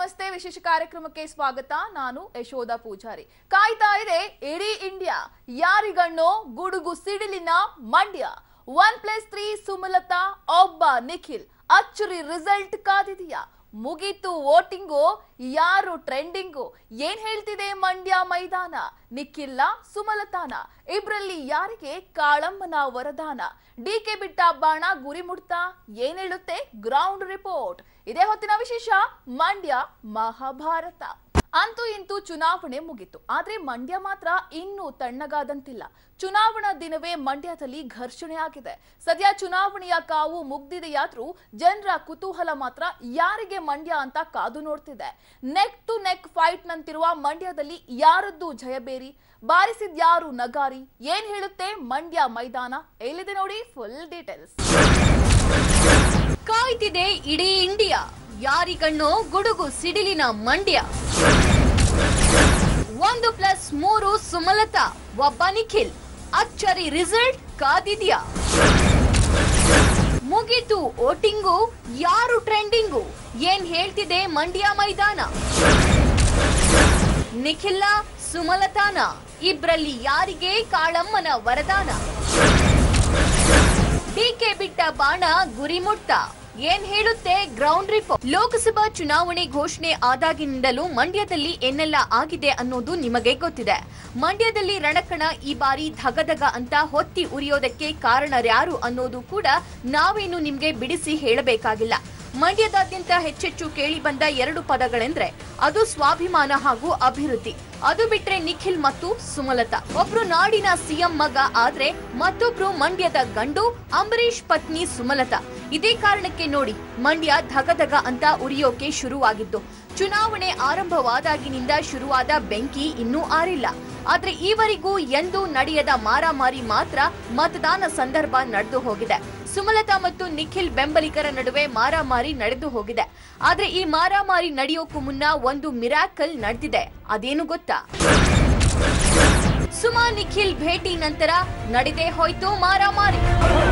ನಮಸ್ತೆ ವಿಶೇಷ ಕಾರ್ಯಕ್ರಮಕ್ಕೆ ಸ್ವಾಗತ ನಾನು ಯಶೋಧ ಪೂಜಾರಿ ಕಾಯ್ತಾ ಇದೆ ಇಡೀ ಇಂಡಿಯಾ ಯಾರಿಗಣ್ಣೋ ಗುಡುಗು ಸಿಡಿಲಿನ Mandya one plus three Sumalatha ಒಬ್ಬ ನಿಖಿಲ್ ಅಚ್ಚುರಿ ರಿಸಲ್ಟ್ ಕಾದಿದೆಯಾ ಮುಗೀತು ವೋಟಿಂಗು ಯಾರು ಟ್ರೆಂಡಿಂಗು ಏನ್ ಹೇಳ್ತಿದೆ ಮಂಡ್ಯ ಮೈದಾನ ನಿಖಿಲ್ಲ ಸುಮಲತಾನ ಇಬ್ರಲ್ಲಿ ಯಾರಿಗೆ ಕಾಳಮ್ಮನ ವರದಾನ ಡಿಕೆ ಬಿಟ್ಟ ಬಾಣ ಗುರಿ ಮುಡ್ತಾ ಏನ್ ಹೇಳುತ್ತೆ ಗ್ರೌಂಡ್ ರಿಪೋರ್ಟ್ ಇದೇ ಹೊತ್ತಿನ ವಿಶೇಷ ಮಂಡ್ಯ ಮಹಾಭಾರತ ಅಂತೂ ಇಂತೂ ಚುನಾವಣೆ ಮುಗಿತು ಆದ್ರೆ ಮಂಡ್ಯ ಮಾತ್ರ ಇನ್ನೂ ತಣ್ಣಗಾದಂತಿಲ್ಲ ಚುನಾವಣಾ ದಿನವೇ ಮಂಡ್ಯದಲ್ಲಿ ಘರ್ಷಣೆ ಆಗಿದೆ ಸದ್ಯ ಚುನಾವಣೆಯ ಕಾವು ಮುಗ್ದಿದೆಯಾದ್ರೂ ಜನರ ಕುತೂಹಲ ಮಾತ್ರ ಯಾರಿಗೆ ಮಂಡ್ಯ ಅಂತ ಕಾದು ನೋಡ್ತಿದೆ ನೆಕ್ ಟು ನೆಕ್ ಫೈಟ್ ನಂತಿರುವ ಮಂಡ್ಯದಲ್ಲಿ ಯಾರದ್ದು ಜಯಬೇರಿ ಬಾರಿಸಿದ್ಯಾರು ನಗಾರಿ ಏನ್ ಹೇಳುತ್ತೆ ಮಂಡ್ಯ ಮೈದಾನ ಎಲ್ಲಿದೆ ನೋಡಿ ಫುಲ್ ಡೀಟೇಲ್ಸ್ ಕಾಯ್ತಿದೆ ಇಡೀ ಇಂಡಿಯಾ ಯಾರಿಗಣ್ಣೋ ಗುಡುಗು ಸಿಡಿಲಿನ ಮಂಡ್ಯ ಒಂದು ಪ್ಲಸ್ ಮೂರು ಸುಮಲತಾ ಒಬ್ಬ ನಿಖಿಲ್ ಅಚ್ಚರಿ ರಿಸಲ್ಟ್ ಕಾದಿದ್ಯಾ ಮುಗೀತು ವೋಟಿಂಗು ಯಾರು ಟ್ರೆಂಡಿಂಗು ಏನ್ ಹೇಳ್ತಿದೆ ಮಂಡ್ಯ ಮೈದಾನ ನಿಖಿಲ್ಲ ಸುಮಲತಾನ ಇಬ್ರಲ್ಲಿ ಯಾರಿಗೆ ಕಾಳಮ್ಮನ ವರದಾನ ಡಿಕೆ ಬಿಟ್ಟ ಬಾಣ ಗುರಿ ಮುಟ್ಟ ಏನ್ ಹೇಳುತ್ತೆ ಗ್ರೌಂಡ್ ರಿಪೋರ್ಟ್ ಲೋಕಸಭಾ ಚುನಾವಣೆ ಘೋಷಣೆ ಆದಾಗಿನಿಂದಲೂ ಮಂಡ್ಯದಲ್ಲಿ ಏನೆಲ್ಲ ಆಗಿದೆ ಅನ್ನೋದು ನಿಮಗೆ ಗೊತ್ತಿದೆ ಮಂಡ್ಯದಲ್ಲಿ ರಣಕಣ ಈ ಬಾರಿ ಧಗಧಗ ಅಂತ ಹೊತ್ತಿ ಉರಿಯೋದಕ್ಕೆ ಕಾರಣರ್ಯಾರು ಅನ್ನೋದು ಕೂಡ ನಾವೇನು ನಿಮ್ಗೆ ಬಿಡಿಸಿ ಹೇಳಬೇಕಾಗಿಲ್ಲ ಮಂಡ್ಯದಾದ್ಯಂತ ಹೆಚ್ಚೆಚ್ಚು ಕೇಳಿ ಬಂದ ಎರಡು ಪದಗಳೆಂದ್ರೆ ಅದು ಸ್ವಾಭಿಮಾನ ಹಾಗೂ ಅಭಿವೃದ್ಧಿ ಅದು ಬಿಟ್ರೆ ನಿಖಿಲ್ ಮತ್ತು ಸುಮಲತಾ ಒಬ್ರು ನಾಡಿನ ಸಿಎಂ ಮಗ ಆದ್ರೆ ಮತ್ತೊಬ್ರು ಮಂಡ್ಯದ ಗಂಡು ಅಂಬರೀಶ್ ಪತ್ನಿ ಸುಮಲತಾ ಇದೇ ಕಾರಣಕ್ಕೆ ನೋಡಿ ಮಂಡ್ಯ ಧಗಧಗ ಅಂತ ಉರಿಯೋಕೆ ಶುರುವಾಗಿದ್ದು ಚುನಾವಣೆ ಆರಂಭವಾದಾಗಿನಿಂದ ಶುರುವಾದ ಬೆಂಕಿ ಇನ್ನೂ ಆರಿಲ್ಲ ಆದ್ರೆ ಈವರೆಗೂ ಎಂದೂ ನಡೆಯದ ಮಾರಾಮಾರಿ ಮಾತ್ರ ಮತದಾನ ಸಂದರ್ಭ ನಡೆದು ಹೋಗಿದೆ ಸುಮಲತಾ ಮತ್ತು ನಿಖಿಲ್ ಬೆಂಬಲಿಗರ ನಡುವೆ ಮಾರಾಮಾರಿ ನಡೆದು ಹೋಗಿದೆ ಆದ್ರೆ ಈ ಮಾರಾಮಾರಿ ನಡೆಯೋಕ್ಕೂ ಮುನ್ನ ಒಂದು ಮಿರಾಕಲ್ ನಡೆದಿದೆ ಅದೇನು ಗೊತ್ತಾ ಸುಮಾ ನಿಖಿಲ್ ಭೇಟಿ ನಂತರ ನಡೆದೇ ಹೋಯ್ತು ಮಾರಾಮಾರಿ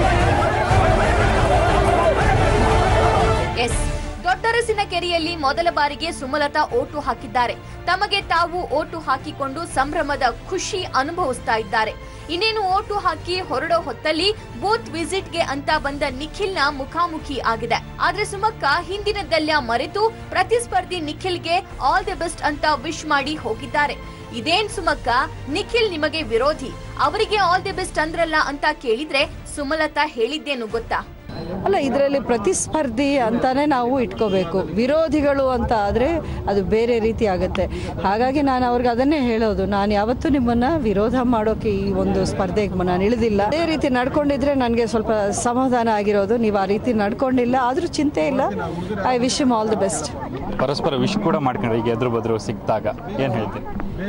ಎಸ್ ದೊಡ್ಡರಸಿನ ಕೆರೆಯಲ್ಲಿ ಮೊದಲ ಬಾರಿಗೆ ಸುಮಲತಾ ಓಟು ಹಾಕಿದ್ದಾರೆ ತಮಗೆ ತಾವು ಓಟು ಹಾಕಿಕೊಂಡು ಸಂಭ್ರಮದ ಖುಷಿ ಅನುಭವಿಸ್ತಾ ಇದ್ದಾರೆ ಇನ್ನೇನು ಓಟು ಹಾಕಿ ಹೊರಡೋ ಹೊತ್ತಲ್ಲಿ ಬೂತ್ ವಿಸಿಟ್ಗೆ ಅಂತ ಬಂದ ನಿಖಿಲ್ನ ಮುಖಾಮುಖಿ ಆಗಿದೆ ಆದ್ರೆ ಸುಮಕ್ಕ ಹಿಂದಿನದ್ದೆಲ್ಲ ಮರೆತು ಪ್ರತಿಸ್ಪರ್ಧಿ ನಿಖಿಲ್ಗೆ ಆಲ್ ದಿ ಬೆಸ್ಟ್ ಅಂತ ವಿಶ್ ಮಾಡಿ ಹೋಗಿದ್ದಾರೆ ಇದೇನ್ ಸುಮಕ್ಕ ನಿಖಿಲ್ ನಿಮಗೆ ವಿರೋಧಿ ಅವರಿಗೆ ಆಲ್ ದಿ ಬೆಸ್ಟ್ ಅಂದ್ರಲ್ಲ ಅಂತ ಕೇಳಿದ್ರೆ ಸುಮಲತಾ ಹೇಳಿದ್ದೇನು ಗೊತ್ತಾ ಅಲ್ಲ ಇದರಲ್ಲಿ ಪ್ರತಿಸ್ಪರ್ಧಿ ಅಂತಾನೆ ನಾವು ಇಟ್ಕೋಬೇಕು ವಿರೋಧಿಗಳು ಅಂತ ಆದರೆ ಅದು ಬೇರೆ ರೀತಿ ಆಗುತ್ತೆ ಹಾಗಾಗಿ ನಾನು ಅವ್ರಿಗೆ ಅದನ್ನೇ ಹೇಳೋದು ನಾನು ಯಾವತ್ತೂ ನಿಮ್ಮನ್ನ ವಿರೋಧ ಮಾಡೋಕೆ ಈ ಒಂದು ಸ್ಪರ್ಧೆಗೆ ನಾನು ಇಳಿದಿಲ್ಲ ಅದೇ ರೀತಿ ನಡ್ಕೊಂಡಿದ್ರೆ ನನಗೆ ಸ್ವಲ್ಪ ಸಮಾಧಾನ ಆಗಿರೋದು ನೀವು ಆ ರೀತಿ ನಡ್ಕೊಂಡಿಲ್ಲ ಆದರೂ ಚಿಂತೆ ಇಲ್ಲ I wish him all the best ಪರಸ್ಪರ ವಿಶ್ ಕೂಡ ಮಾಡ್ಕೊಂಡ್ರೆ ಈಗ ಎದುರು ಬದ್ರು ಸಿಕ್ಕಿದಾಗ ಏನು ಹೇಳ್ತೀನಿ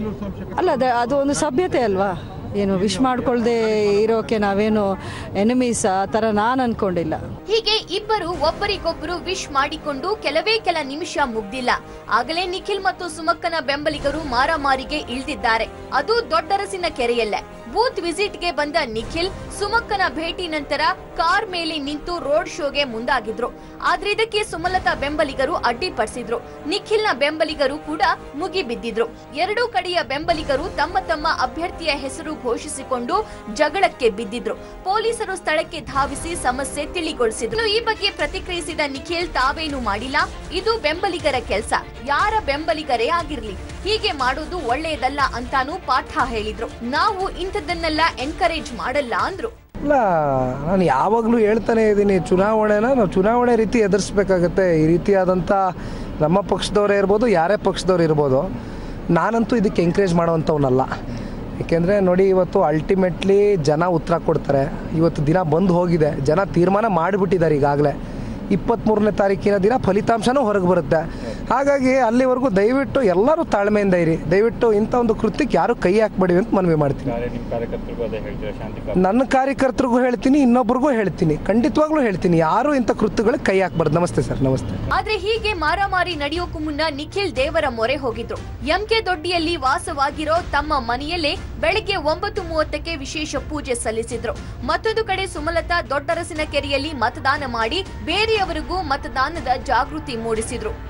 ಅಲ್ಲ ಅದ ಅದು ಒಂದು ಸಭ್ಯತೆ ಅಲ್ವಾ ಏನು ವಿಶ್ ಮಾಡ್ಕೊಳ್ದೆ ಇರೋಕೆ ನಾವೇನು ಎನಿಮೀಸ್ ಆ ಥರ ನಾನು ಅನ್ಕೊಂಡಿಲ್ಲ ಹೀಗೆ ಇಬ್ಬರು ಒಬ್ಬರಿಗೊಬ್ಬರು ವಿಶ್ ಮಾಡಿಕೊಂಡು ಕೆಲವೇ ಕೆಲ ನಿಮಿಷ ಮುಗ್ದಿಲ್ಲ ಆಗಲೇ ನಿಖಿಲ್ ಮತ್ತು ಸುಮಕ್ಕನ ಬೆಂಬಲಿಗರು ಮಾರಾಮಾರಿಗೆ ಇಳಿದಿದ್ದಾರೆ ಅದು ದೊಡ್ಡರಸಿನ ಕೆರೆಯಲ್ಲೇ ಬೂತ್ ವಿಸಿಟ್ಗೆ ಬಂದ ನಿಖಿಲ್ ಸುಮಕ್ಕನ ಭೇಟಿ ನಂತರ ಕಾರ್ ಮೇಲೆ ನಿಂತು ರೋಡ್ ಶೋಗೆ ಮುಂದಾಗಿದ್ರು ಆದ್ರೆ ಇದಕ್ಕೆ ಸುಮಲತಾ ಬೆಂಬಲಿಗರು ಅಡ್ಡಿಪಡಿಸಿದ್ರು ನಿಖಿಲ್ನ ಬೆಂಬಲಿಗರು ಕೂಡ ಮುಗಿ ಬಿದ್ದಿದ್ರು ಎರಡೂ ಕಡೆಯ ಬೆಂಬಲಿಗರು ತಮ್ಮ ತಮ್ಮ ಅಭ್ಯರ್ಥಿಯ ಹೆಸರು ಘೋಷಿಸಿಕೊಂಡು ಜಗಳಕ್ಕೆ ಬಿದ್ದಿದ್ರು ಪೊಲೀಸರು ಸ್ಥಳಕ್ಕೆ ಧಾವಿಸಿ ಸಮಸ್ಯೆ ತಿಳಿಗೊಳಿಸಿದ್ರು ಈ ಬಗ್ಗೆ ಪ್ರತಿಕ್ರಿಯಿಸಿದ ನಿಖಿಲ್ ತಾವೇನು ಮಾಡಿಲ್ಲ ಇದು ಬೆಂಬಲಿಗರ ಕೆಲಸ ಯಾರ ಬೆಂಬಲಿಗರೇ ಆಗಿರ್ಲಿ ಹೀಗೆ ಮಾಡೋದು ಒಳ್ಳೆಯದಲ್ಲ ಅಂತಾನೂ ಪಾಠ ಹೇಳಿದ್ರು ನಾವು ಇಂಥದ್ದನ್ನೆಲ್ಲ ಎನ್ಕರೇಜ್ ಮಾಡಲ್ಲ ಅಂದ್ರು ಇಲ್ಲ ನಾನು ಯಾವಾಗಲೂ ಹೇಳ್ತಾನೆ ಇದ್ದೀನಿ ಚುನಾವಣೆನ ನಾವು ಚುನಾವಣೆ ರೀತಿ ಎದುರಿಸ್ಬೇಕಾಗತ್ತೆ ಈ ರೀತಿಯಾದಂಥ ನಮ್ಮ ಪಕ್ಷದವರೇ ಇರ್ಬೋದು ಯಾರೇ ಪಕ್ಷದವ್ರು ಇರ್ಬೋದು ನಾನಂತೂ ಇದಕ್ಕೆ ಎಂಕರೇಜ್ ಮಾಡೋವಂಥವ್ನಲ್ಲ ಏಕೆಂದರೆ ನೋಡಿ ಇವತ್ತು ಅಲ್ಟಿಮೇಟ್ಲಿ ಜನ ಉತ್ತರ ಕೊಡ್ತಾರೆ ಇವತ್ತು ದಿನ ಬಂದು ಹೋಗಿದೆ ಜನ ತೀರ್ಮಾನ ಮಾಡಿಬಿಟ್ಟಿದ್ದಾರೆ ಈಗಾಗಲೇ ಇಪ್ಪತ್ತ್ಮೂರನೇ ತಾರೀಕಿನ ದಿನ ಫಲಿತಾಂಶನೂ ಹೊರಗೆ ಬರುತ್ತೆ ಹಾಗಾಗಿ ಅಲ್ಲಿವರೆಗೂ ದಯವಿಟ್ಟು ಎಲ್ಲರೂ ತಾಳ್ಮೆಯಿಂದ ಇರಿ ದಯವಿಟ್ಟು ಇಂಥ ಒಂದು ಕೃತ್ಯಕ್ಕೆ ಯಾರು ಕೈ ಹಾಕ್ಬೇಡಿ ಅಂತ ಮನವಿ ಮಾಡ್ತೀನಿ ನಿಮ್ಮ ಕಾರ್ಯಕರ್ತರಿಗೂ ಅದೇ ಹೇಳ್ತೀರಾ ಶಾಂತಿ ನನ್ನ ಕಾರ್ಯಕರ್ತರಿಗೂ ಹೇಳ್ತೀನಿ ಇನ್ನೊಬ್ರಿಗೂ ಹೇಳ್ತೀನಿ ಖಂಡಿತವಾಗ್ಲೂ ಹೇಳ್ತೀನಿ ಯಾರು ಇಂಥ ಕೃತ್ಯಗಳಿಗೆ ಕೈ ಹಾಕ್ಬಾರ್ದು ನಮಸ್ತೆ ಸರ್ ನಮಸ್ತೆ ಆದ್ರೆ ಹೀಗೆ ಮಾರಾಮಾರಿ ನಡೆಯೋಕು ಮುನ್ನ ನಿಖಿಲ್ ದೇವರ ಮೊರೆ ಹೋಗಿದ್ರು ಎಂಕೆ ದೊಡ್ಡಿಯಲ್ಲಿ ವಾಸವಾಗಿರೋ ತಮ್ಮ ಮನೆಯಲ್ಲೇ ಬೆಳಿಗ್ಗೆ ಒಂಬತ್ತು ಮೂವತ್ತಕ್ಕೆ ವಿಶೇಷ ಪೂಜೆ ಸಲ್ಲಿಸಿದ್ರು ಮತ್ತೊಂದು ಕಡೆ ಸುಮಲತಾ ದೊಡ್ಡರಸಿನ ಕೆರೆಯಲ್ಲಿ ಮತದಾನ ಮಾಡಿ ಬೇರೆಯವರಿಗೂ ಮತದಾನದ ಜಾಗೃತಿ ಮೂಡಿಸಿದ್ರು ಆ, ನನ್ನ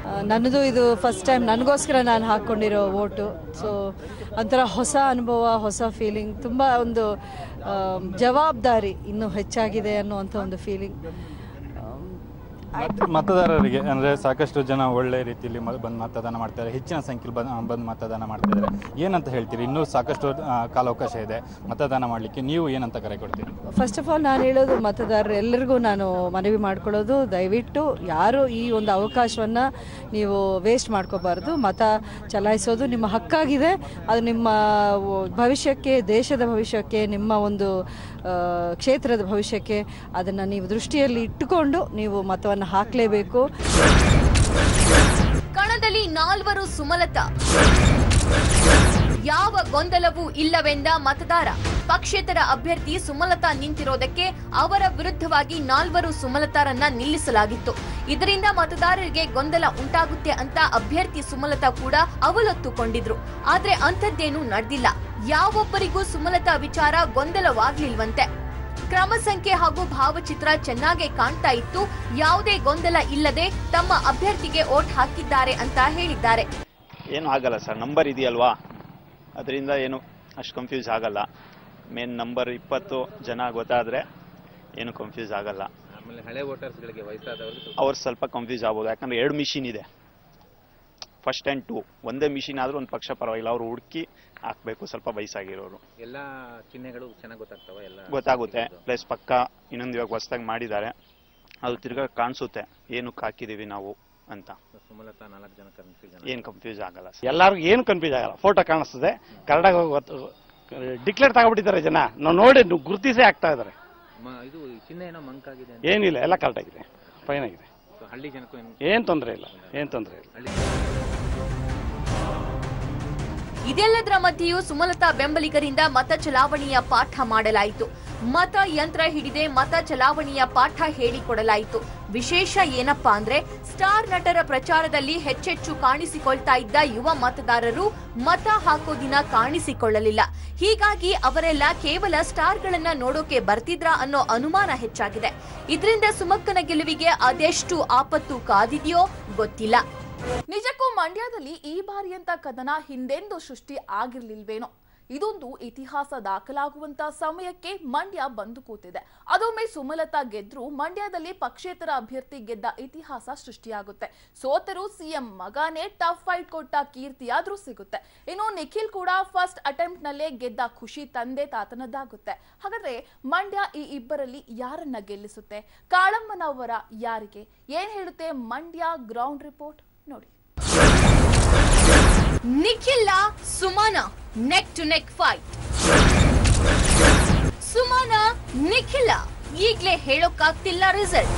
ನನಗೂ ಇದು ಫಸ್ಟ್ ಟೈಮ್ ನನಗೋಸ್ಕರ ನಾನು ಹಾಕ್ಕೊಂಡಿರೋ ವೋಟು ಸೊ ಒಂಥರ ಹೊಸ ಅನುಭವ ಹೊಸ ಫೀಲಿಂಗ್ ತುಂಬ ಒಂದು ಆಮ್, ಜವಾಬ್ದಾರಿ ಇನ್ನೂ ಹೆಚ್ಚಾಗಿದೆ ಅನ್ನುವಂಥ ಒಂದು ಫೀಲಿಂಗ್ ಮತ್- ಮತದಾರರಿಗೆ ಅಂದರೆ ಸಾಕಷ್ಟು ಜನ ಒಳ್ಳೆ ರೀತಿಯಲ್ಲಿ ಮ- ಬಂದು ಮತದಾನ ಮಾಡ್ತಾರೆ ಹೆಚ್ಚಿನ ಸಂಖ್ಯೆಯಲ್ಲಿ ಬಂದು ಬಂದು ಮತದಾನ ಮಾಡ್ತಾ ಇದ್ದಾರೆ ಏನಂತ ಹೇಳ್ತೀರಿ ಇನ್ನೂ ಸಾಕಷ್ಟು ಆ, ಕಾಲಾವಕಾಶ ಇದೆ ಮತದಾನ ಮಾಡಲಿಕ್ಕೆ ನೀವು ಏನಂತ ಕರೆ ಕೊಡ್ತೀರಿ ಫಸ್ಟ್ ಆಫ್ ಆಲ್ ನಾನು ಹೇಳೋದು ಮತದಾರರು ಎಲ್ಲರಿಗೂ ನಾನು ಮನವಿ ಮಾಡ್ಕೊಳ್ಳೋದು ದಯವಿಟ್ಟು ಯಾರು ಈ ಒಂದು ಅವಕಾಶವನ್ನು ನೀವು ವೇಸ್ಟ್ ಮಾಡ್ಕೋಬಾರ್ದು ಮತ ಚಲಾಯಿಸೋದು ನಿಮ್ಮ ಹಕ್ಕಾಗಿದೆ ಅದು ನಿಮ್ಮ ಒ- ಭವಿಷ್ಯಕ್ಕೆ ದೇಶದ ಭವಿಷ್ಯಕ್ಕೆ ನಿಮ್ಮ ಒಂದು ಆ, ಕ್ಷೇತ್ರದ ಭವಿಷ್ಯಕ್ಕೆ ಅದನ್ನು ನೀವು ದೃಷ್ಟಿಯಲ್ಲಿ ಇಟ್ಟುಕೊಂಡು ನೀವು ಮತವನ್ನು ಹಾಕಲೇಬೇಕು ಕಣದಲ್ಲಿ ನಾಲ್ವರು ಸುಮಲತಾ ಯಾವ ಗೊಂದಲವೂ ಇಲ್ಲವೆಂದ ಮತದಾರ ಪಕ್ಷೇತರ ಅಭ್ಯರ್ಥಿ ಸುಮಲತಾ ನಿಂತಿರೋದಕ್ಕೆ ಅವರ ವಿರುದ್ಧವಾಗಿ ನಾಲ್ವರು ಸುಮಲತಾರನ್ನ ನಿಲ್ಲಿಸಲಾಗಿತ್ತು ಇದರಿಂದ ಮತದಾರರಿಗೆ ಗೊಂದಲ ಉಂಟಾಗುತ್ತೆ ಅಂತ ಅಭ್ಯರ್ಥಿ ಸುಮಲತಾ ಕೂಡ ಅವಲೊತ್ತುಕೊಂಡಿದ್ರು ಆದ್ರೆ ಅಂಥದ್ದೇನೂ ನಡೆದಿಲ್ಲ ಯಾವೊಬ್ಬರಿಗೂ ಸುಮಲತಾ ವಿಚಾರ ಗೊಂದಲವಾಗ್ಲಿಲ್ವಂತೆ ಕ್ರಮ ಸಂಖ್ಯೆ ಹಾಗೂ ಭಾವಚಿತ್ರ ಚೆನ್ನಾಗಿ ಕಾಣ್ತಾ ಇತ್ತು ಯಾವುದೇ ಗೊಂದಲ ಇಲ್ಲದೆ ತಮ್ಮ ಅಭ್ಯರ್ಥಿಗೆ ಓಟ್ ಹಾಕಿದ್ದಾರೆ ಅಂತ ಹೇಳಿದ್ದಾರೆ ಏನು ಆಗಲ್ಲ ಸರ್ ನಂಬರ್ ಇದೆಯಲ್ವಾ ಅದರಿಂದ ಏನು ಅಷ್ಟು ಕನ್ಫ್ಯೂಸ್ ಆಗಲ್ಲ ಮೇನ್ ನಂಬರ್ ಇಪ್ಪತ್ತು ಜನ ಗೊತ್ತಾದರೆ ಏನು ಕನ್ಫ್ಯೂಸ್ ಆಗಲ್ಲ ಆಮೇಲೆ ಹಳೆ ವೋಟರ್ಸ್ಗಳಿಗೆ ವಯಸ್ಸಾದವ್ರಿಗೆ ಸ್ವಲ್ಪ ಅವ್ರು ಸ್ವಲ್ಪ ಕನ್ಫ್ಯೂಸ್ ಆಗ್ಬೋದು ಯಾಕಂದ್ರೆ ಎರಡು ಮಿಷಿನ್ ಇದೆ ಫಸ್ಟ್ ಆ್ಯಂಡ್ ಟೂ ಒಂದೇ ಮಿಷಿನ್ ಆದರೂ ಒಂದು ಪಕ್ಷ ಪರವಾಗಿಲ್ಲ ಅವ್ರು ಹುಡುಕಿ ಹಾಕಬೇಕು ಸ್ವಲ್ಪ ವಯಸ್ಸಾಗಿರೋರು ಎಲ್ಲ ಚಿಹ್ನೆಗಳು ಚೆನ್ನಾಗಿ ಗೊತ್ತಾಗ್ತವೆ ಎಲ್ಲ ಗೊತ್ತಾಗುತ್ತೆ ಪ್ಲಸ್ ಪಕ್ಕ ಇನ್ನೊಂದು ಇವಾಗ ಹೊಸ್ದಾಗಿ ಮಾಡಿದ್ದಾರೆ ಅದು ತಿರ್ಗಾ ಕಾಣಿಸುತ್ತೆ ಏನಕ್ಕೆ ಹಾಕಿದ್ದೀವಿ ನಾವು ಅಂತ ಸುಮಲತಾ ನಾಲ್ಕು ಜನ ಕನ್ಫ್ಯೂಷನ್ ಏನು ಕನ್ಫ್ಯೂಸ್ ಆಗಲ್ಲ ಸರ್ ಎಲ್ಲರಿಗೂ ಏನು ಕನ್ಫ್ಯೂಸ್ ಆಗಲ್ಲ ಫೋಟೋ ಕಾಣಿಸ್ತದೆ ಕರೆಕ್ಟಾಗಿ ಡಿಕ್ಲೇರ್ ತಗೊಬಿಟ್ಟಿದ್ದಾರೆ ಜನ ನಾವು ನೋಡಿ ಗುರುತಿಸೇ ಆಗ್ತಾ ಇದ್ದಾರೆ ಇದು ಚಿಹ್ನೆ ಏನೋ ಮಂಕ್ ಆಗಿದೆ ಅಂತ ಏನಿಲ್ಲ ಎಲ್ಲ ಕರೆಕ್ಟಾಗಿದೆ ಫೈನ್ ಆಗಿದೆ So, ಹಳ್ಳಿ ಜನಕ್ಕೂ ಏನು ಏನು ತೊಂದರೆ ಇಲ್ಲ ಏನು ತೊಂದರೆ ಇಲ್ಲ ಹಳ್ಳಿ ಇದೆಲ್ಲದರ ಮಧ್ಯೆಯೂ ಸುಮಲತಾ ಬೆಂಬಲಿಗರಿಂದ ಮತ ಚಲಾವಣೆಯ ಪಾಠ ಮಾಡಲಾಯಿತು ಮತ ಯಂತ್ರ ಹಿಡಿದೆ ಮತ ಚಲಾವಣೆಯ ಪಾಠ ಹೇಳಿಕೊಡಲಾಯಿತು ವಿಶೇಷ ಏನಪ್ಪಾ ಅಂದ್ರೆ ಸ್ಟಾರ್ ನಟರ ಪ್ರಚಾರದಲ್ಲಿ ಹೆಚ್ಚೆಚ್ಚು ಕಾಣಿಸಿಕೊಳ್ತಾ ಇದ್ದ ಯುವ ಮತದಾರರು ಮತ ಹಾಕೋ ದಿನ ಕಾಣಿಸಿಕೊಳ್ಳಲಿಲ್ಲ ಹೀಗಾಗಿ ಅವರೆಲ್ಲ ಕೇವಲ ಸ್ಟಾರ್ಗಳನ್ನ ನೋಡೋಕೆ ಬರ್ತಿದ್ರಾ ಅನ್ನೋ ಅನುಮಾನ ಹೆಚ್ಚಾಗಿದೆ ಇದರಿಂದ ಸುಮಕ್ಕನ ಗೆಲುವಿಗೆ ಅದೆಷ್ಟು ಆಪತ್ತು ಕಾದಿದೆಯೋ ಗೊತ್ತಿಲ್ಲ ನಿಜಕ್ಕೂ ಮಂಡ್ಯದಲ್ಲಿ ಈ ಬಾರಿಯಂತ ಕದನ ಹಿಂದೆಂದೂ ಸೃಷ್ಟಿ ಆಗಿರ್ಲಿಲ್ವೇನೋ ಇದೊಂದು ಇತಿಹಾಸ ದಾಖಲಾಗುವಂತ ಸಮಯಕ್ಕೆ ಮಂಡ್ಯ ಬಂದು ಕೂತಿದೆ ಅದೊಮ್ಮೆ ಸುಮಲತಾ ಗೆದ್ರು ಮಂಡ್ಯದಲ್ಲಿ ಪಕ್ಷೇತರ ಅಭ್ಯರ್ಥಿ ಗೆದ್ದ ಇತಿಹಾಸ ಸೃಷ್ಟಿಯಾಗುತ್ತೆ ಸೋತರು ಸಿಎಂ ಮಗಾನೇ ಟಫ್ ಫೈಟ್ ಕೊಟ್ಟ ಕೀರ್ತಿಯಾದ್ರೂ ಸಿಗುತ್ತೆ ಇನ್ನು ನಿಖಿಲ್ ಕೂಡ ಫಸ್ಟ್ ಅಟೆಂಪ್ಟ್ ನಲ್ಲೇ ಗೆದ್ದ ಖುಷಿ ತಂದೆ ತಾತನದ್ದಾಗುತ್ತೆ ಹಾಗಾದ್ರೆ ಮಂಡ್ಯ ಈ ಇಬ್ಬರಲ್ಲಿ ಯಾರನ್ನ ಗೆಲ್ಲಿಸುತ್ತೆ ಕಾಳಮ್ಮನವರ ಯಾರಿಗೆ ಏನ್ ಹೇಳುತ್ತೆ ಮಂಡ್ಯ ಗ್ರೌಂಡ್ ರಿಪೋರ್ಟ್ ನೋಡಿ ನಿಖಿಲ ಸುಮನ ನೆಕ್ ಟು ನೆಕ್ ಫೈಟ್ ಸುಮನ ನಿಖಿಲ ಈಗ್ಲೇ ಹೇಳೋಕ್ಕಾಗ್ತಿಲ್ಲ ರಿಸಲ್ಟ್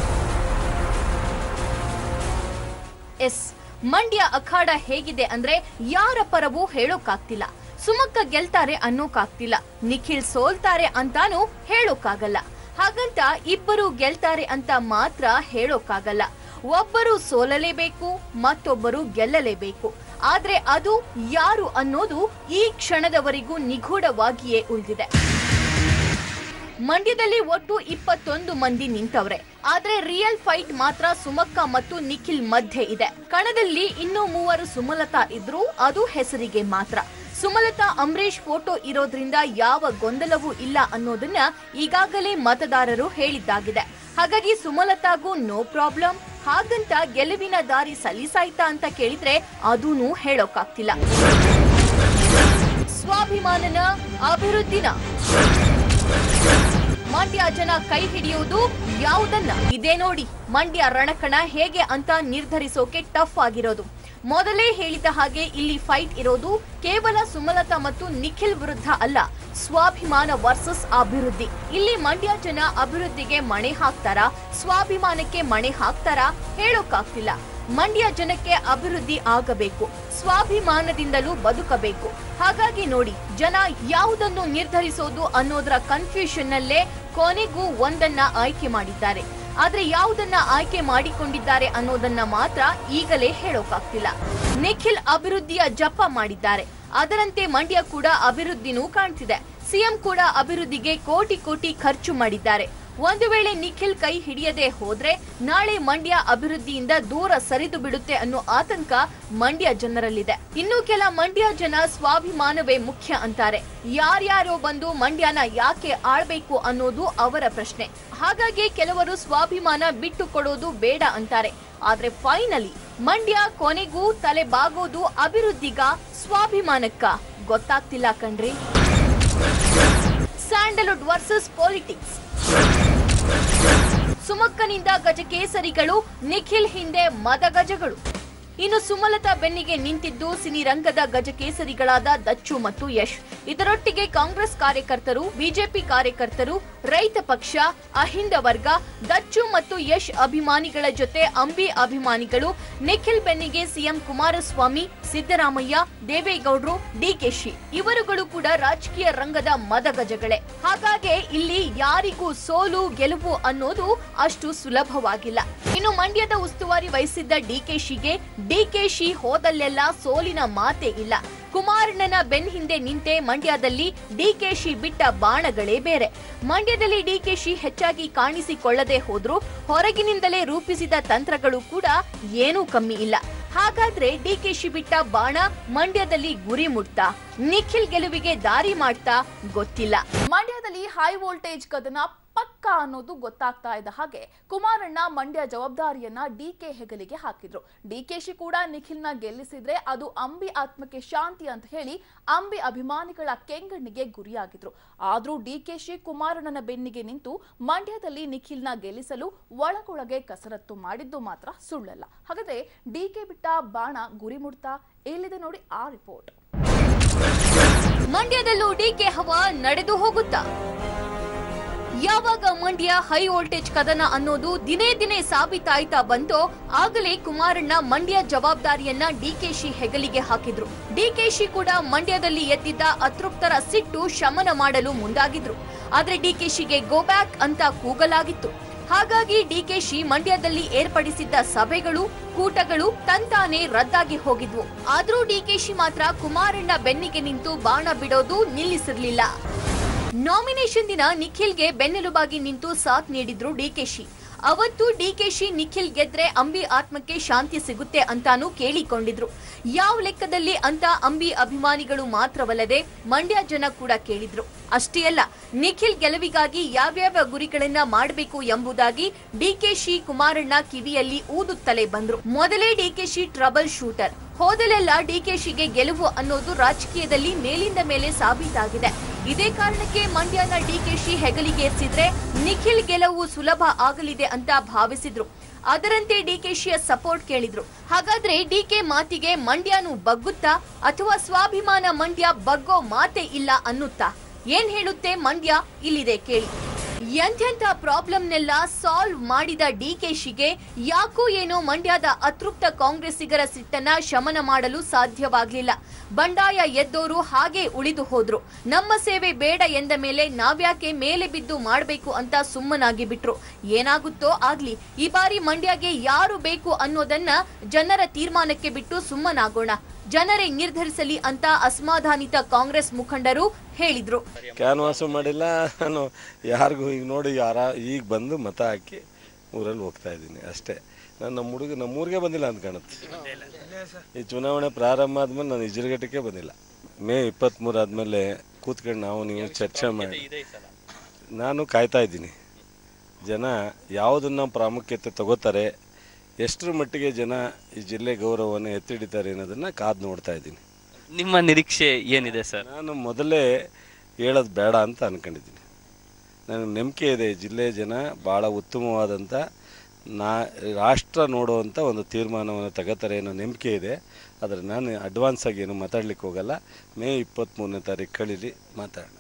ಎಸ್ ಮಂಡ್ಯ ಅಖಾಡ ಹೇಗಿದೆ ಅಂದ್ರೆ ಯಾರ ಪರವೂ ಹೇಳೋಕ್ಕಾಗ್ತಿಲ್ಲ ಸುಮಕ್ಕ ಗೆಲ್ತಾರೆ ಅನ್ನೋಕ್ಕಾಗ್ತಿಲ್ಲ ನಿಖಿಲ್ ಸೋಲ್ತಾರೆ ಅಂತಾನೂ ಹೇಳೋಕ್ಕಾಗಲ್ಲ ಹಾಗಂತ ಇಬ್ಬರು ಗೆಲ್ತಾರೆ ಅಂತ ಮಾತ್ರ ಹೇಳೋಕ್ಕಾಗಲ್ಲ ಒಬ್ಬರು ಸೋಲಲೇಬೇಕು ಮತ್ತೊಬ್ಬರು ಗೆಲ್ಲಲೇಬೇಕು ಆದ್ರೆ ಅದು ಯಾರು ಅನ್ನೋದು ಈ ಕ್ಷಣದವರೆಗೂ ನಿಗೂಢವಾಗಿಯೇ ಉಳಿದಿದೆ ಮಂಡ್ಯದಲ್ಲಿ ಒಟ್ಟು ಇಪ್ಪತ್ತೊಂದು ಮಂದಿ ನಿಂತವ್ರೆ ಆದ್ರೆ ರಿಯಲ್ ಫೈಟ್ ಮಾತ್ರ ಸುಮಕ್ಕ ಮತ್ತು ನಿಖಿಲ್ ಮಧ್ಯೆ ಇದೆ ಕಣದಲ್ಲಿ ಇನ್ನೂ ಮೂವರು ಸುಮಲತಾ ಇದ್ರು ಅದು ಹೆಸರಿಗೆ ಮಾತ್ರ ಸುಮಲತಾ ಅಂಬರೀಶ್ ಫೋಟೋ ಇರೋದ್ರಿಂದ ಯಾವ ಗೊಂದಲವೂ ಇಲ್ಲ ಅನ್ನೋದನ್ನ ಈಗಾಗಲೇ ಮತದಾರರು ಹೇಳಿದ್ದಾಗಿದೆ ಹಾಗಾಗಿ ಸುಮಲತಾಗೂ ನೋ ಪ್ರಾಬ್ಲಮ್ ಹಾಗಂತ ಗೆಲುವಿನ ದಾರಿ ಸಲೀಸಾಯ್ತಾ ಅಂತ ಕೇಳಿದ್ರೆ ಅದೂನು ಹೇಳೋಕ್ಕಾಗ್ತಿಲ್ಲ ಸ್ವಾಭಿಮಾನನ ಅಭಿವೃದ್ಧಿನ ಮಂಡ್ಯ ಜನ ಕೈ ಹಿಡಿಯುವುದು ಯಾವುದನ್ನ ಇದೇ ನೋಡಿ ಮಂಡ್ಯ ರಣಕಣ ಹೇಗೆ ಅಂತ ನಿರ್ಧರಿಸೋಕೆ ಟಫ್ ಆಗಿರೋದು ಮೊದಲೇ ಹೇಳಿದ ಹಾಗೆ ಇಲ್ಲಿ ಫೈಟ್ ಇರೋದು ಕೇವಲ ಸುಮಲತಾ ಮತ್ತು ನಿಖಿಲ್ ವಿರುದ್ಧ ಅಲ್ಲ ಸ್ವಾಭಿಮಾನ ವರ್ಸಸ್ ಅಭಿವೃದ್ಧಿ ಇಲ್ಲಿ ಮಂಡ್ಯ ಜನ ಅಭಿವೃದ್ಧಿಗೆ ಮಣೆ ಹಾಕ್ತಾರಾ ಸ್ವಾಭಿಮಾನಕ್ಕೆ ಮಣೆ ಹಾಕ್ತಾರಾ ಹೇಳೋಕ್ಕಾಗ್ತಿಲ್ಲ ಮಂಡ್ಯ ಜನಕ್ಕೆ ಅಭಿವೃದ್ಧಿ ಆಗಬೇಕು ಸ್ವಾಭಿಮಾನದಿಂದಲೂ ಬದುಕಬೇಕು ಹಾಗಾಗಿ ನೋಡಿ ಜನ ಯಾವುದನ್ನು ನಿರ್ಧರಿಸೋದು ಅನ್ನೋದರ ಕನ್ಫ್ಯೂಷನ್ ನಲ್ಲೇ ಕೊನೆಗೂ ಒಂದನ್ನ ಆಯ್ಕೆ ಮಾಡಿದ್ದಾರೆ ಆದ್ರೆ ಯಾವುದನ್ನ ಆಯ್ಕೆ ಮಾಡಿಕೊಂಡಿದ್ದಾರೆ ಅನ್ನೋದನ್ನ ಮಾತ್ರ ಈಗಲೇ ಹೇಳೋಕಾಗ್ತಿಲ್ಲ ನಿಖಿಲ್ ಅಭಿವೃದ್ಧಿಯ ಜಪ ಮಾಡಿದ್ದಾರೆ ಅದರಂತೆ ಮಂಡ್ಯ ಕೂಡ ಅಭಿವೃದ್ಧಿನೂ ಕಾಣ್ತಿದೆ ಸಿಎಂ ಕೂಡ ಅಭಿವೃದ್ಧಿಗೆ ಕೋಟಿ ಕೋಟಿ ಖರ್ಚು ಮಾಡಿದ್ದಾರೆ ಒಂದು ವೇಳೆ ನಿಖಿಲ್ ಕೈ ಹಿಡಿಯದೆ ಹೋದ್ರೆ ನಾಳೆ ಮಂಡ್ಯ ಅಭಿವೃದ್ಧಿಯಿಂದ ದೂರ ಸರಿದು ಬಿಡುತ್ತೆ ಅನ್ನೋ ಆತಂಕ ಮಂಡ್ಯ ಜನರಲ್ಲಿದೆ ಇನ್ನು ಕೆಲ ಮಂಡ್ಯ ಜನ ಸ್ವಾಭಿಮಾನವೇ ಮುಖ್ಯ ಅಂತಾರೆ ಯಾರ್ಯಾರೋ ಬಂದು ಮಂಡ್ಯನ ಯಾಕೆ ಆಳ್ಬೇಕು ಅನ್ನೋದು ಅವರ ಪ್ರಶ್ನೆ ಹಾಗಾಗಿ ಕೆಲವರು ಸ್ವಾಭಿಮಾನ ಬಿಟ್ಟು ಕೊಡೋದು ಬೇಡ ಅಂತಾರೆ ಆದ್ರೆ ಫೈನಲಿ ಮಂಡ್ಯ ಕೊನೆಗೂ ತಲೆ ಬಾಗೋದು ಅಭಿವೃದ್ಧಿಗ ಸ್ವಾಭಿಮಾನಕ್ಕ ಗೊತ್ತಾಗ್ತಿಲ್ಲ ಕಣ್ರಿ ಸ್ಯಾಂಡಲ್ವುಡ್ ವರ್ಸಸ್ ಪಾಲಿಟಿಕ್ಸ್ ಸುಮಕ್ಕನಿಂದ ಗಜಕೇಸರಿಗಳು ನಿಖಿಲ್ ಹಿಂದೆ ಮದಗಜಗಳು ಇನ್ನು ಸುಮಲತಾ ಬೆನ್ನಿಗೆ ನಿಂತಿದ್ದು ಸಿನಿರಂಗದ ಗಜಕೇಸರಿಗಳಾದ ದಚ್ಚು ಮತ್ತು ಯಶ್ ಇದರೊಟ್ಟಿಗೆ ಕಾಂಗ್ರೆಸ್ ಕಾರ್ಯಕರ್ತರು ಬಿಜೆಪಿ ಕಾರ್ಯಕರ್ತರು ರೈತ ಪಕ್ಷ ಅಹಿಂದ ವರ್ಗ ದಚ್ಚು ಮತ್ತು ಯಶ್ ಅಭಿಮಾನಿಗಳ ಜೊತೆ ಅಂಬಿ ಅಭಿಮಾನಿಗಳು ನಿಖಿಲ್ ಬೆನ್ನಿಗೆ ಸಿಎಂ ಕುಮಾರಸ್ವಾಮಿ ಸಿದ್ದರಾಮಯ್ಯ ದೇವೇಗೌಡರು ಡಿಕೆಶಿ ಇವರುಗಳು ಕೂಡ ರಾಜಕೀಯ ರಂಗದ ಮದಗಜಗಳೇ ಹಾಗಾಗಿ ಇಲ್ಲಿ ಯಾರಿಗೂ ಸೋಲು ಗೆಲುವು ಅನ್ನೋದು ಅಷ್ಟು ಸುಲಭವಾಗಿಲ್ಲ ಇನ್ನು ಮಂಡ್ಯದ ಉಸ್ತುವಾರಿ ವಹಿಸಿದ್ದ ಡಿಕೆಶಿಗೆ ಡಿಕೆಶಿ ಹೋದಲ್ಲೆಲ್ಲ ಸೋಲಿನ ಮಾತೇ ಇಲ್ಲ ಕುಮಾರಣ್ಣನ ಬೆನ್ ಹಿಂದೆ ನಿಂತೆ ಮಂಡ್ಯದಲ್ಲಿ ಡಿಕೆಶಿ ಬಿಟ್ಟ ಬಾಣಗಳೇ ಬೇರೆ ಮಂಡ್ಯದಲ್ಲಿ ಡಿಕೆಶಿ ಹೆಚ್ಚಾಗಿ ಕಾಣಿಸಿಕೊಳ್ಳದೆ ಹೋದ್ರೂ ಹೊರಗಿನಿಂದಲೇ ರೂಪಿಸಿದ ತಂತ್ರಗಳು ಕೂಡ ಏನೂ ಕಮ್ಮಿ ಇಲ್ಲ ಹಾಗಾದ್ರೆ ಡಿಕೆಶಿ ಬಿಟ್ಟ ಬಾಣ ಮಂಡ್ಯದಲ್ಲಿ ಗುರಿ ಮುಟ್ತಾ ನಿಖಿಲ್ ಗೆಲುವಿಗೆ ದಾರಿ ಮಾಡ್ತಾ ಗೊತ್ತಿಲ್ಲ ಮಂಡ್ಯದಲ್ಲಿ ಹೈ ವೋಲ್ಟೇಜ್ ಕದನ ಪಕ್ಕ ಅನ್ನೋದು ಗೊತ್ತಾಗ್ತಾ ಇದ್ದ ಹಾಗೆ ಕುಮಾರಣ್ಣ ಮಂಡ್ಯ ಜವಾಬ್ದಾರಿಯನ್ನ ಡಿಕೆ ಹೆಗಲಿಗೆ ಹಾಕಿದ್ರು ಡಿಕೆಶಿ ಕೂಡ ನಿಖಿಲ್ನ ಗೆಲ್ಲಿಸಿದ್ರೆ ಅದು ಅಂಬಿ ಆತ್ಮಕ್ಕೆ ಶಾಂತಿ ಅಂತ ಹೇಳಿ ಅಂಬಿ ಅಭಿಮಾನಿಗಳ ಕೆಂಗಣ್ಣಿಗೆ ಗುರಿಯಾಗಿದ್ರು ಆದ್ರೂ ಡಿಕೆಶಿ ಕುಮಾರಣ್ಣನ ಬೆನ್ನಿಗೆ ನಿಂತು ಮಂಡ್ಯದಲ್ಲಿ ನಿಖಿಲ್ನ ಗೆಲ್ಲಿಸಲು ಒಳಗೊಳಗೆ ಕಸರತ್ತು ಮಾಡಿದ್ದು ಮಾತ್ರ ಸುಳ್ಳಲ್ಲ ಹಾಗಾದ್ರೆ ಡಿಕೆ ಬಿಟ್ಟ ಬಾಣ ಗುರಿ ಮುಡ್ತಾ ಇಲ್ಲಿದೆ ನೋಡಿ ಆ ರಿಪೋರ್ಟ್ ಮಂಡ್ಯದಲ್ಲೂ ಡಿಕೆ ಹವಾ ನಡೆದು ಹೋಗುತ್ತಾ ಯಾವಾಗ ಮಂಡ್ಯ ಹೈ ವೋಲ್ಟೇಜ್ ಕದನ ಅನ್ನೋದು ದಿನೇ ದಿನೇ ಸಾಬೀತಾಯ್ತಾ ಬಂತೋ ಆಗಲೇ ಕುಮಾರಣ್ಣ ಮಂಡ್ಯ ಜವಾಬ್ದಾರಿಯನ್ನ ಡಿಕೆಶಿ ಹೆಗಲಿಗೆ ಹಾಕಿದ್ರು ಡಿಕೆಶಿ ಕೂಡ ಮಂಡ್ಯದಲ್ಲಿ ಎದ್ದಿದ್ದ ಅತೃಪ್ತರ ಸಿಟ್ಟು ಶಮನ ಮಾಡಲು ಮುಂದಾಗಿದ್ರು ಆದ್ರೆ ಡಿಕೆಶಿಗೆ ಗೋ ಬ್ಯಾಕ್ ಅಂತ ಕೂಗಲಾಗಿತ್ತು ಹಾಗಾಗಿ ಡಿಕೆಶಿ ಮಂಡ್ಯದಲ್ಲಿ ಏರ್ಪಡಿಸಿದ್ದ ಸಭೆಗಳು ಕೂಟಗಳು ತಂತಾನೆ ರದ್ದಾಗಿ ಹೋಗಿದ್ವು ಆದ್ರೂ ಡಿಕೆಶಿ ಮಾತ್ರ ಕುಮಾರಣ್ಣ ಬೆನ್ನಿಗೆ ನಿಂತು ಬಾಣ ಬಿಡೋದು ನಿಲ್ಲಿಸಿರ್ಲಿಲ್ಲ ನಾಮಿನೇಷನ್ ದಿನ ನಿಖಿಲ್ಗೆ ಬೆನ್ನೆಲುಬಾಗಿ ನಿಂತು ಸಾಥ್ ನೀಡಿದ್ರು ಡಿಕೆಶಿ ಅವತ್ತು ಡಿಕೆಶಿ ನಿಖಿಲ್ ಗೆದ್ರೆ ಅಂಬಿ ಆತ್ಮಕ್ಕೆ ಶಾಂತಿ ಸಿಗುತ್ತೆ ಅಂತಾನೂ ಕೇಳಿಕೊಂಡಿದ್ರು ಯಾವ ಲೆಕ್ಕದಲ್ಲಿ ಅಂತ ಅಂಬಿ ಅಭಿಮಾನಿಗಳು ಮಾತ್ರವಲ್ಲದೆ ಮಂಡ್ಯ ಜನ ಕೂಡ ಕೇಳಿದ್ರು ಅಷ್ಟೇ ಅಲ್ಲ ನಿಖಿಲ್ ಗೆಲುವಿಗಾಗಿ ಯಾವ್ಯಾವ ಗುರಿಗಳನ್ನ ಮಾಡಬೇಕು ಎಂಬುದಾಗಿ ಡಿಕೆಶಿ ಕುಮಾರಣ್ಣ ಕಿವಿಯಲ್ಲಿ ಊದುತ್ತಲೇ ಬಂದ್ರು ಮೊದಲೇ ಡಿಕೆಶಿ ಟ್ರಬಲ್ ಶೂಟರ್ ಹೋದಲೆಲ್ಲ ಡಿಕೆಶಿಗೆ ಗೆಲುವು ಅನ್ನೋದು ರಾಜಕೀಯದಲ್ಲಿ ಮೇಲಿಂದ ಮೇಲೆ ಸಾಬೀತಾಗಿದೆ ಇದೇ ಕಾರಣಕ್ಕೆ ಮಂಡ್ಯನ ಡಿಕೆಶಿ ಹೆಗಲಿಗೇರಿಸಿದ್ರೆ ನಿಖಿಲ್ ಗೆಲುವು ಸುಲಭ ಆಗಲಿದೆ ಅಂತ ಭಾವಿಸಿದ್ರು ಅದರಂತೆ ಡಿಕೆಶಿಯ ಸಪೋರ್ಟ್ ಕೇಳಿದ್ರು ಹಾಗಾದ್ರೆ ಡಿಕೆ ಮಾತಿಗೆ ಮಂಡ್ಯನು ಬಗ್ಗುತ್ತಾ ಅಥವಾ ಸ್ವಾಭಿಮಾನ ಮಂಡ್ಯ ಬಗ್ಗೋ ಮಾತೇ ಇಲ್ಲ ಅನ್ನುತ್ತಾ ಏನ್ ಹೇಳುತ್ತೆ ಮಂಡ್ಯ ಇಲ್ಲಿದೆ ಕೇಳಿ ಎಂಥೆಂಥ ಪ್ರಾಬ್ಲಮ್ನೆಲ್ಲ ಸಾಲ್ವ್ ಮಾಡಿದ ಡಿಕೆಶಿಗೆ ಯಾಕೋ ಏನೋ ಮಂಡ್ಯದ ಅತೃಪ್ತ ಕಾಂಗ್ರೆಸ್ಸಿಗರ ಸಿಟ್ಟನ್ನ ಶಮನ ಮಾಡಲು ಸಾಧ್ಯವಾಗ್ಲಿಲ್ಲ ಬಂಡಾಯ ಎದ್ದೋರು ಹಾಗೆ ಉಳಿದು ಹೋದ್ರು ನಮ್ಮ ಸೇವೆ ಬೇಡ ಎಂದ ಮೇಲೆ ನಾವ್ಯಾಕೆ ಮೇಲೆ ಬಿದ್ದು ಮಾಡ್ಬೇಕು ಅಂತ ಸುಮ್ಮನಾಗಿ ಬಿಟ್ರು ಏನಾಗುತ್ತೋ ಆಗ್ಲಿ ಈ ಬಾರಿ ಮಂಡ್ಯಗೆ ಯಾರು ಬೇಕು ಅನ್ನೋದನ್ನ ಜನರ ತೀರ್ಮಾನಕ್ಕೆ ಬಿಟ್ಟು ಸುಮ್ಮನಾಗೋಣ ಜನರೇ ನಿರ್ಧರಿಸಲಿ ಅಂತ ಅಸಮಾಧಾನಿತ ಕಾಂಗ್ರೆಸ್ ಮುಖಂಡರು ಹೇಳಿದ್ರು ಕ್ಯಾನ್ವಾಸು ಮಾಡಿಲ್ಲ ನಾನು ಯಾರಿಗೂ ಈಗ ನೋಡಿ ಯಾರ ಈಗ ಬಂದು ಮತ ಹಾಕಿ ಊರಲ್ಲಿ ಹೋಗ್ತಾ ಇದ್ದೀನಿ ಅಷ್ಟೇ ನಾನು ನಮ್ಮ ಹುಡುಗ ನಮ್ಮ ಊರಿಗೆ ಬಂದಿಲ್ಲ ಅಂತ ಕಾಣುತ್ತೆ ಈ ಚುನಾವಣೆ ಪ್ರಾರಂಭ ಆದ್ಮೇಲೆ ನಾನು ಇಜರ್ಗಟ್ಟಕ್ಕೆ ಬಂದಿಲ್ಲ ಮೇ ಇಪ್ಪತ್ತ್ಮೂರು ಆದಮೇಲೆ ಕೂತ್ಕೊಂಡು ನಾವು ನೀವು ಚರ್ಚೆ ಮಾಡಿ ನಾನು ಕಾಯ್ತಾ ಇದ್ದೀನಿ ಜನ ಯಾವುದನ್ನ ಪ್ರಾಮುಖ್ಯತೆ ತಗೋತಾರೆ ಎಷ್ಟರ ಮಟ್ಟಿಗೆ ಜನ ಈ ಜಿಲ್ಲೆ ಗೌರವವನ್ನು ಎತ್ತಿಡಿತಾರೆ ಅನ್ನೋದನ್ನ ಕಾದು ನೋಡ್ತಾ ಇದ್ದೀನಿ ನಿಮ್ಮ ನಿರೀಕ್ಷೆ ಏನಿದೆ ಸರ್ ನಾನು ಮೊದಲೇ ಹೇಳೋದು ಬೇಡ ಅಂತ ಅನ್ಕೊಂಡಿದ್ದೀನಿ ನನಗೆ ನಂಬಿಕೆ ಇದೆ ಈ ಜಿಲ್ಲೆಯ ಜನ ಭಾಳ ಉತ್ತಮವಾದಂಥ ನಾ ರಾಷ್ಟ್ರ ನೋಡುವಂಥ ಒಂದು ತೀರ್ಮಾನವನ್ನು ತಗೋತಾರೆ ಅನ್ನೋ ನಂಬಿಕೆ ಇದೆ ಆದರೆ ನಾನು ಅಡ್ವಾನ್ಸ್ ಆಗಿ ಏನು ಮಾತಾಡ್ಲಿಕ್ಕೆ ಹೋಗಲ್ಲ ಮೇ ಇಪ್ಪತ್ತ್ಮೂರನೇ ತಾರೀಕು ಕಳೀಲಿ ಮಾತಾಡೋಣ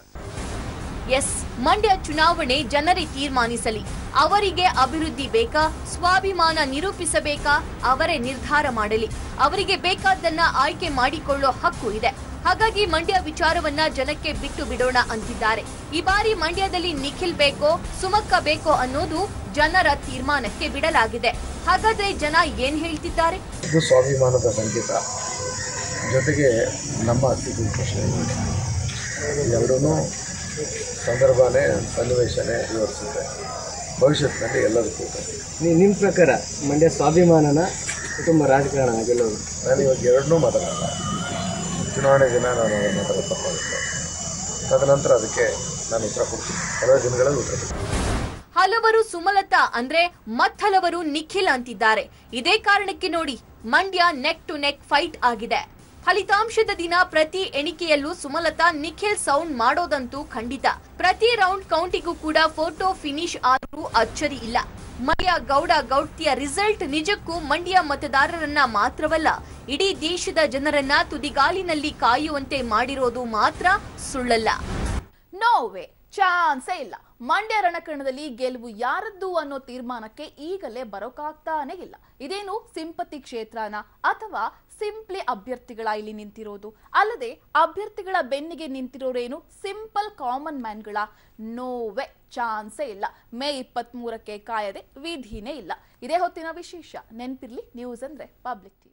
ಎಸ್ ಮಂಡ್ಯ ಚುನಾವಣೆ ಜನರೇ ತೀರ್ಮಾನಿಸಲಿ ಅವರಿಗೆ ಅಭಿವೃದ್ಧಿ ಬೇಕಾ ಸ್ವಾಭಿಮಾನ ನಿರೂಪಿಸಬೇಕಾ ಅವರೇ ನಿರ್ಧಾರ ಮಾಡಲಿ ಅವರಿಗೆ ಬೇಕಾದ್ದನ್ನ ಆಯ್ಕೆ ಮಾಡಿಕೊಳ್ಳೋ ಹಕ್ಕು ಇದೆ ಹಾಗಾಗಿ ಮಂಡ್ಯ ವಿಚಾರವನ್ನ ಜನಕ್ಕೆ ಬಿಟ್ಟು ಬಿಡೋಣ ಅಂತಿದ್ದಾರೆ ಈ ಬಾರಿ ಮಂಡ್ಯದಲ್ಲಿ ನಿಖಿಲ್ ಬೇಕೋ ಸುಮಕ್ಕ ಬೇಕೋ ಅನ್ನೋದು ಜನರ ತೀರ್ಮಾನಕ್ಕೆ ಬಿಡಲಾಗಿದೆ ಹಾಗಾದ್ರೆ ಜನ ಏನ್ ಹೇಳ್ತಿದ್ದಾರೆ ಇದು ಸ್ವಾಭಿಮಾನದ ಸಂಕೇತ ಜೊತೆಗೆ ನಮ್ಮ ಅಸ್ತಿತ್ವದ ಪ್ರಶ್ನೆ ಎರಡೂ ಸಂದರ್ಭನೇ ಸನ್ನಿವೇಶನೇ ವಿವರಿಸುತ್ತೆ ಭವಿಷ್ಯತ್ತಿನಲ್ಲಿ ಎಲ್ಲದಕ್ಕೂ ಇದೆ. ನಿಮ್ಮ ಪ್ರಕಾರ ಮಂಡ್ಯ ಸ್ವಾಭಿಮಾನನ ಕುಟುಂಬ ರಾಜಕಾರಣ ಗೆಲ್ಲೋದು ನಾನು ಇವಾಗ ಎರಡನ್ನೂ ಮಾತಾಡಲ್ಲ ಚುನಾವಣೆ ದಿನ ನಾನು ಅದನ್ನು ಮಾತಾಡೋದು ತಪ್ಪಾಗುತ್ತೆ ತದನಂತರ ಅದಕ್ಕೆ ನಾನು ಉತ್ತರ ಕೊಡ್ತೀನಿ ಕೆಲವೇ ದಿನಗಳಲ್ಲಿ ಉತ್ತರ ಕೊಡ್ತೀನಿ ಹಲವರು ಸುಮಲತಾ ಅಂದ್ರೆ ಮತ್ತಹಲವರು ನಿಖಿಲ್ ಅಂತಿದ್ದಾರೆ ಇದೇ ಕಾರಣಕ್ಕೆ ನೋಡಿ Mandya neck to neck fight ಆಗಿದೆ ಫಲಿತಾಂಶದ ದಿನ ಪ್ರತಿ ಎಣಿಕೆಯಲ್ಲೂ ಸುಮಲತಾ ನಿಖಿಲ್ ಸೌಂಡ್ ಮಾಡೋದಂತೂ ಖಂಡಿತ ಪ್ರತಿ ರೌಂಡ್ ಕೌಂಟಿಗೂ ಕೂಡ ಫೋಟೋ ಫಿನಿಶ್ ಆದ್ರೂ ಅಚ್ಚರಿ ಇಲ್ಲ ಮಂಡ್ಯ ಗೌಡ ಗೌಡ್ತಿಯ ರಿಸಲ್ಟ್ ನಿಜಕ್ಕೂ ಮಂಡ್ಯ ಮತದಾರರನ್ನ ಮಾತ್ರವಲ್ಲ ಇಡೀ ದೇಶದ ಜನರನ್ನ ತುದಿಗಾಲಿನಲ್ಲಿ ಕಾಯುವಂತೆ ಮಾಡಿರೋದು ಮಾತ್ರ ಸುಳ್ಳಲ್ಲ ನೋವೇ ಚಾನ್ಸೇ ಇಲ್ಲ ಮಂಡ್ಯ ರಣಕಣದಲ್ಲಿ ಗೆಲುವು ಯಾರದ್ದು ಅನ್ನೋ ತೀರ್ಮಾನಕ್ಕೆ ಈಗಲೇ ಬರೋಕಾಗ್ತಾನೆ ಇಲ್ಲ ಇದೇನು ಸಿಂಪತಿ ಕ್ಷೇತ್ರನ ಅಥವಾ ಸಿಂಪ್ಲಿ ಅಭ್ಯರ್ಥಿಗಳ ಇಲ್ಲಿ ನಿಂತಿರೋದು ಅಲ್ಲದೆ ಅಭ್ಯರ್ಥಿಗಳ ಬೆನ್ನಿಗೆ ನಿಂತಿರೋರೇನು ಸಿಂಪಲ್ ಕಾಮನ್ ಮ್ಯಾನ್ಗಳ ನೋವೇ ಚಾನ್ಸೇ ಇಲ್ಲ ಮೇ ಇಪ್ಪತ್ತ್ ಮೂರಕ್ಕೆ ಕಾಯದೆ ವಿಧಿನೇ ಇಲ್ಲ ಇದೇ ಹೊತ್ತಿನ ವಿಶೇಷ ನೆನ್ಪಿರ್ಲಿ ನ್ಯೂಸ್ ಅಂದ್ರೆ ಪಬ್ಲಿಕ್